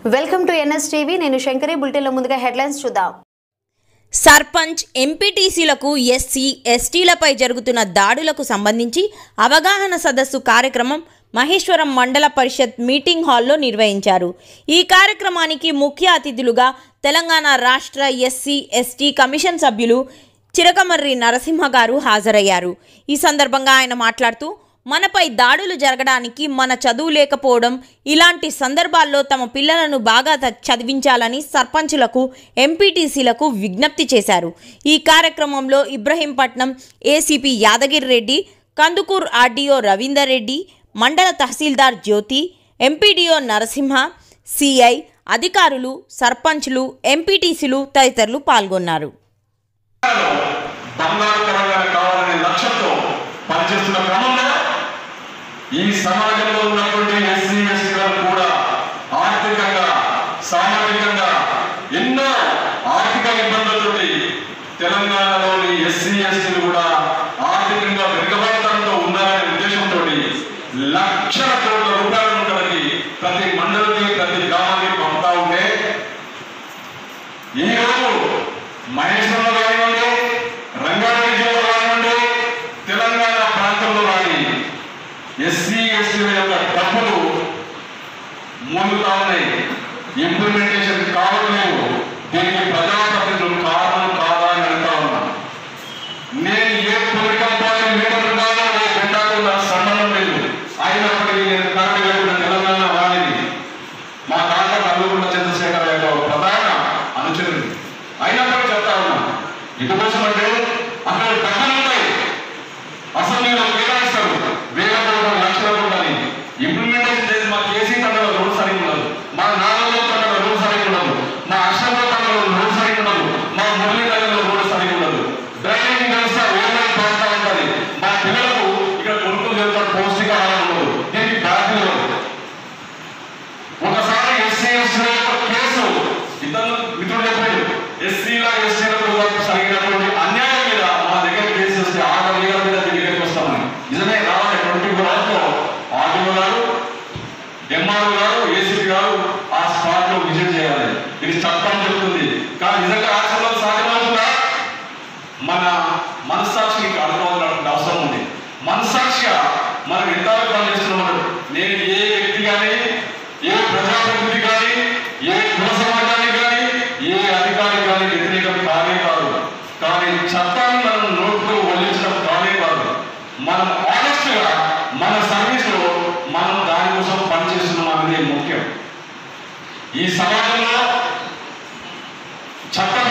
welcome to NS TV నేను శంకరి బులెటిన్లో ముందుగా హెడ్లైన్స్ చూద్దాం సర్పంచ్ ఎంపీటీసీలకు ఎస్సీ ఎస్టీలపై జరుగుతున్న దాడులకు సంబంధించి అవగాహన సదస్సు కార్యక్రమం మహేశ్వరం మండల పరిషత్ మీటింగ్ హాల్లో నిర్వహించారు ఈ కార్యక్రమానికి ముఖ్య అతిథులుగా తెలంగాణ రాష్ట్ర ఎస్సీ ఎస్టీ కమిషన్ సభ్యులు చిరకమర్రి నరసింహ గారు హాజరయ్యారు ఈ సందర్భంగా ఆయన మాట్లాడుతూ మనపై దాడులు జరగడానికి మన చదువు లేకపోవడం ఇలాంటి సందర్భాల్లో తమ పిల్లలను బాగా త- చదివించాలని సర్పంచులకు ఎంపీటీసీలకు విజ్ఞప్తి చేశారు ఈ కార్యక్రమంలో ఇబ్రహీంపట్నం ఏసీపీ యాదగిరి రెడ్డి కందుకూర్ ఆర్డీఓ రవీందర్ రెడ్డి మండల తహసీల్దార్ జ్యోతి ఎంపీడీఓ నరసింహ సిఐ అధికారులు సర్పంచ్లు ఎంపీటీసీలు తదితరులు పాల్గొన్నారు బంగారు తెలంగాణ కావాలనే లక్ష్యంతో పనిచేస్తున్న క్రమంలో ఈ సమాజంలో ఉన్నటువంటి ఎస్సీ ఎస్టీలను కూడా ఆర్థికంగా సామాజికంగా ఎన్నో ఆర్థిక ఇబ్బందులతోటి తెలంగాణలోని ఎస్సీ ఎస్టీలు కూడా ఆర్థికంగా వెనుకబడతంతో ఉన్నారనే ఉద్దేశంతో లక్షల కోట్ల రూపాయలను కలిగి ప్రతి మండలికి ప్రతి గ్రామానికి పంపుతా ఉంటే ఈరోజు మహేశ్వరంలో కానివ్వండి రంగారెడ్డి జిల్లాలో కానివ్వండి తెలంగాణ ప్రాంతంలో కానీ ఎస్సీ ఎస్టీల యొక్క డబ్బులు మూలుతా ఉన్నాయి ఇంప్లిమెంటేషన్ కావట్లేవు దీనికి ప్రజాప్రతినిధులు కారణం కాదా అని అడుగుతా ఉన్నా నేను ఏ పొలిటికల్ పార్టీ లీడర్ కాదో ఏ జెండాకు నాకు సంబంధం లేదు అయినప్పటికీ నేను కరెక్ట్ లేకుండా తెలంగాణ వాడిని మా తాత నల్లగొండ చంద్రశేఖర్ యొక్క ప్రధాన అనుచరుడు అయినప్పటికీ చెప్తా ఉన్నా ఇందుకోసం అంటే అక్కడ డబ్బులు ఉంటాయి అసెంబ్లీలో కేటాయిస్తారు వేల కోట్ల లక్షల కోట్లని ఇంప్లిమెంటేషన్ చేసి మా కేసీ తండ్రుల రోడ్ సరిగ్గా ఉండదు మా నాలుగులో తండ్రుల రోడ్ సరిగ్గా ఉండదు మా అష్టంలో తండ్రుల రోడ్ సరిగ్గా ఉండదు మా మురళీ నగర్లో రోడ్ సరిగ్గా ఉండదు డ్రైనేజ్ వ్యవస్థ ఓవర్ పాడుతూ ఉంటుంది మా పిల్లలకు ఇక్కడ కొనుక్కులు చెప్తారు పౌష్టికాహారం ఉండదు దీనికి బాధ్యత ఉండదు ఒకసారి ఎస్సీ ఎస్టీల యొక్క కేసు ఇద్దరు మిత్రులు చెప్పారు ఎస్సీల ఎస్టీలకు జరిగినటువంటి అన్యాయం మీద మా దగ్గర కేసు వస్తే ఆరు లీగల్ మీద మీ దగ్గరికి వస్తామని నిజమే రావాలి ట్వంటీ ఫోర్ అవర్స్ లో ఆర్డీఓ గారు ఎంఆర్ఓ గారు ఏసీపీ గారు ఆ స్పాట్ లో విజిట్ చేయాలి ఇది చట్టం చెప్తుంది కానీ నిజంగా ఆచరణలో సాధ్యమవుతుందా మన మనస్సాక్షికి అర్థమవుతున్నటువంటి అవసరం ఉంది మనస్సాక్షిగా మనం ఎంత పనిచేస్తున్నాం నేను ఏ వ్యక్తి కానీ ఏ ప్రజాప్రతినిధి కానీ ఏ కుల సమాజానికి కానీ ఏ అధికారికి కానీ వ్యతిరేకం కానే కాదు కానీ చట్టాన్ని మనం నోటుతో వల్లించడం కానే కాదు మనం ఆనెస్ట్ గా మన సర్వీస్ లో మనం దానికోసం పనిచేస్తున్నాం అనేది ముఖ్యం ఈ సమాజంలో చట్ట